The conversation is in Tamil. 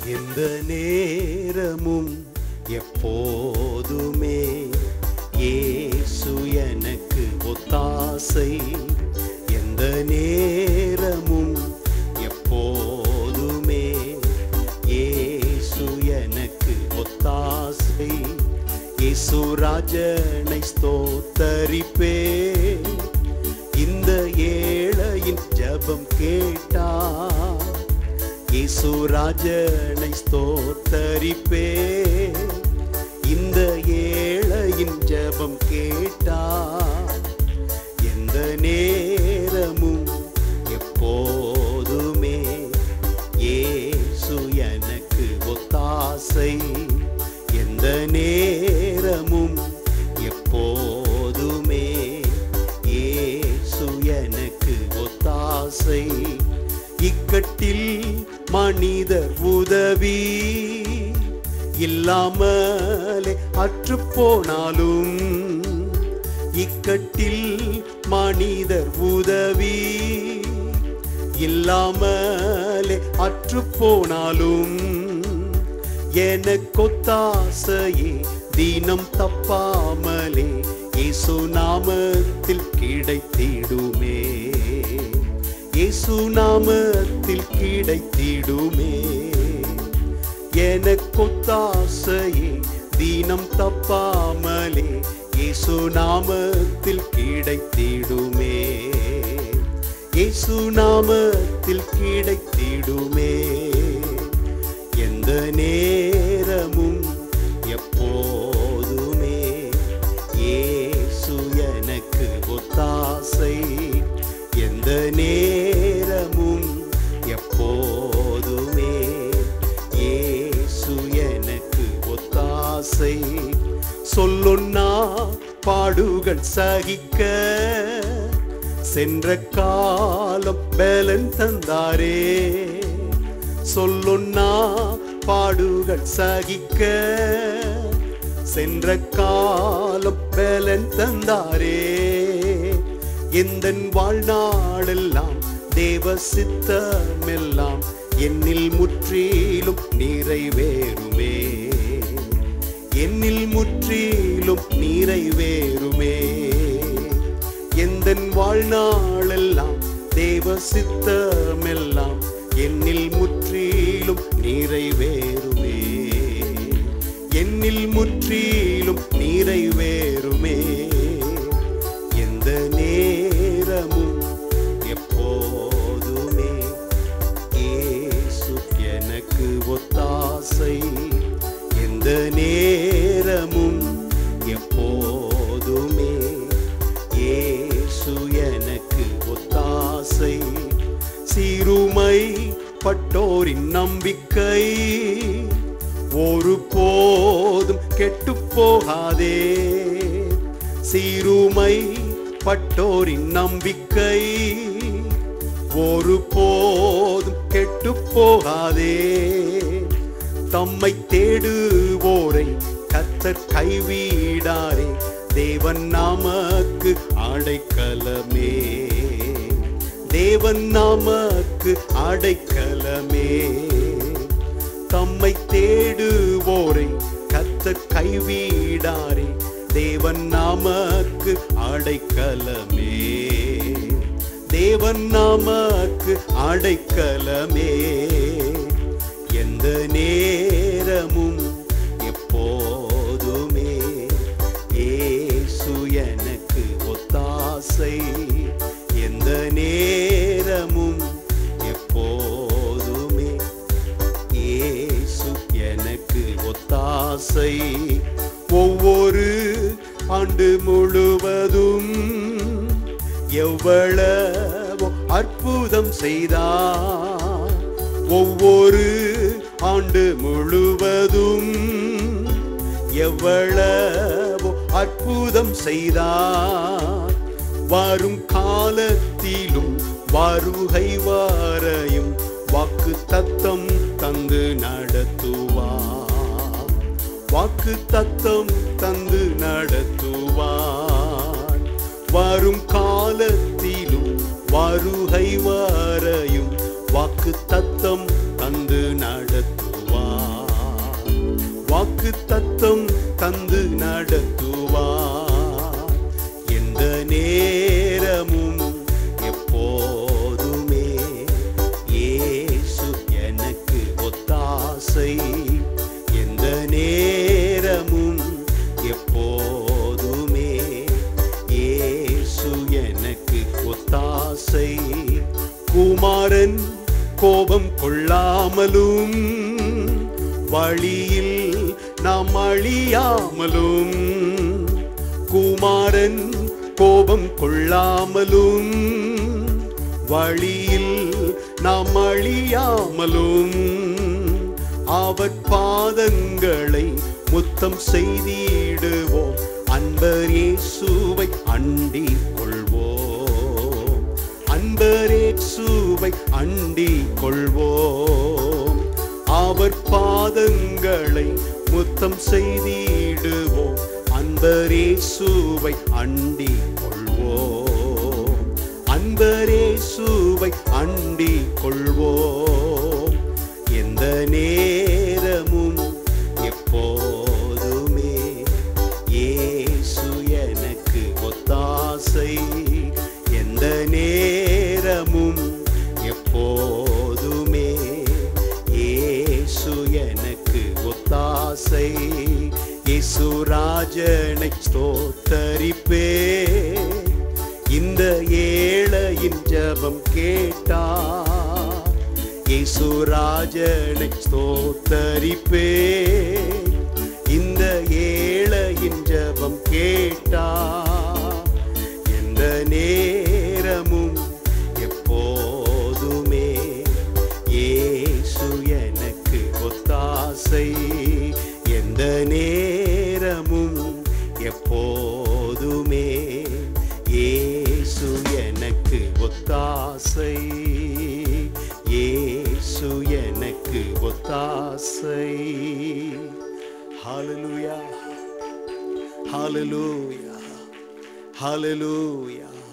எந்த நேரமும் எப்போதுமே இயேசு எனக்கு ஒத்தாசை எந்த நேரமும் எப்போதுமே இயேசு எனக்கு ஒத்தாசை இயேசு ராஜனை ஸ்தோத்தரிப்பே இந்த ஏழையின் ஜெபம் கேட்டார் இயேசு ராஜனை ஸ்தோத்தரிப்பே இந்த ஏழையின் ஜெபம் கேட்டார் எந்த நேரமும் எப்போதுமே இயேசு எனக்கு ஒத்தாசை எந்த நேரமும் எப்போதுமே இயேசு எனக்கு ஒத்தாசை இக்கட்டில் மனிதர் உதவி இல்லாமலே அற்றுப்போனாலும் இக்கட்டில் மனிதர் உதவி இல்லாமலே அற்றுப்போனாலும் எனக்கொத்தாசையே தினம் தப்பாமலே இயேசு நாமத்தில் கிடைத்திடுமே இயேசு நாமத்தில் கிடைத்திடுமே எனக்கொத்தாசையே தினம் தப்பாமலே இயேசு நாமத்தில் கிடைத்திடுமே இயேசு நாமத்தில் கிடைத்திடுமே எந்த நேரமும் எப்போதுமே இயேசு எனக்கு ஒத்தாசை எந்த நேரமும் எப்போதுமே இயேசு எனக்கு ஒத்தாசை சொல்லொன்னா பாடுகள் சகிக்க சென்ற காலம் பலன் தந்தாரே சொல்லொன்னா பாடுகள் சகிக்க சென்ற காலம் பலன் தந்தாரே எந்த வாழ்நாளெல்லாம் தேவ சித்தமெல்லாம் என்னில் முற்றிலும் நிறைவேறுமே என்னில் முற்றிலும் நிறைவேறுமே எந்த வாழ்நாளெல்லாம் தேவ சித்தமெல்லாம் என்னில் முற்றிலும் நிறைவேறுமே என்னில் முற்றிலும் நிறைவேறுமே எந்த நேரமும் எப்போதுமே இயேசு எனக்கு ஒத்தாசை எந்த நேரமும் எப்போதுமே இயேசு எனக்கு ஒத்தாசை சிறுமை பட்டோரின் நம்பிக்கை ஒரு போதும் கெட்டு போகாதே சிறுமை பட்டோரின் நம்பிக்கை ஒரு போதும் கெட்டு போகாதே தம்மை தேடுவோரை கத்தர் கைவிடாரே தேவன் நமக்கு அடைக்கலமே தேவன் நமக்கு அடைக்கலமே தம்மை தேடுவோரை கத்தர் கைவிடாரே தேவன் நமக்கு அடைக்கலமே தேவன் நமக்கு அடைக்கலமே எந்த நேரமும் எப்போதுமே இயேசு எனக்கு ஒத்தாசை எந்த நேரமும் எப்போதுமே இயேசு எனக்கு ஒத்தாசை ஒவ்வொரு ஆண்டு முழுவதும் எவ்வளவோ அற்புதம் செய்தார் ஒவ்வொரு ஆண்டு முழுவதும் எவ்வளவோ அற்புதம் செய்தார் வரும் காலத்திலும் வருகை வாரையும் வாக்கு தத்தம் தந்து நடத்துவார் வாக்கு தத்தம் தந்து நடத்துவார் வரும் காலத்திலும் வருகை வாரையும் வாக்கு தத்தம் தந்து நடத்துவார் வாக்கு தத்தம் தந்து நடத்துவார் எந்த நேரமும் எப்போதுமே இயேசு எனக்கு ஒத்தாசை எந்த நேரமும் எப்போதுமே இயேசு எனக்கு ஒத்தாசை குமாரன் கோபம் கொள்ளாமலும் வழியில் நாம் அழியாமலும் குமாரன் கோபம் கொள்ளாமலும் வழியில் நாம் அழியாமலும் அவர் பாதங்களை முத்தம் செய்திடுவோம் அன்பர் இயேசுவை அண்டிக் கொள்வோம் அன்பர் இயேசுவை அண்டிக் கொள்வோம் அவர் பாதங்களை முத்தம் செய்திடுவோம் அன்பர் இயேசுவை அண்டிக் கொள்வோம் அன்பர் இயேசுவை அண்டிக் கொள்வோம் எந்த நேரமும் எப்போதுமே இயேசு எனக்கு ஒத்தாசை எந்த நேரமும் எப்போதுமே இயேசு எனக்கு ஒத்தாசை இயேசு ராஜனை ஸ்தோத்தரிப்பே இந்த ஏழையின் ஜெபம் கேட்டா இயேசு ராஜனை ஸ்தோத்தரிப்பே இந்த ஏழையின் ஜெபம் கேட்டா எந்த நேரமும் எப்போதுமே இயேசு எனக்கு ஒத்தாசை எந்த நேரமும் எப்போதுமே இயேசு எனக்கு ஒத்தாசை இயேசு எனக்கு ஒத்தாசை ஹalleluya ஹalleluya ஹalleluya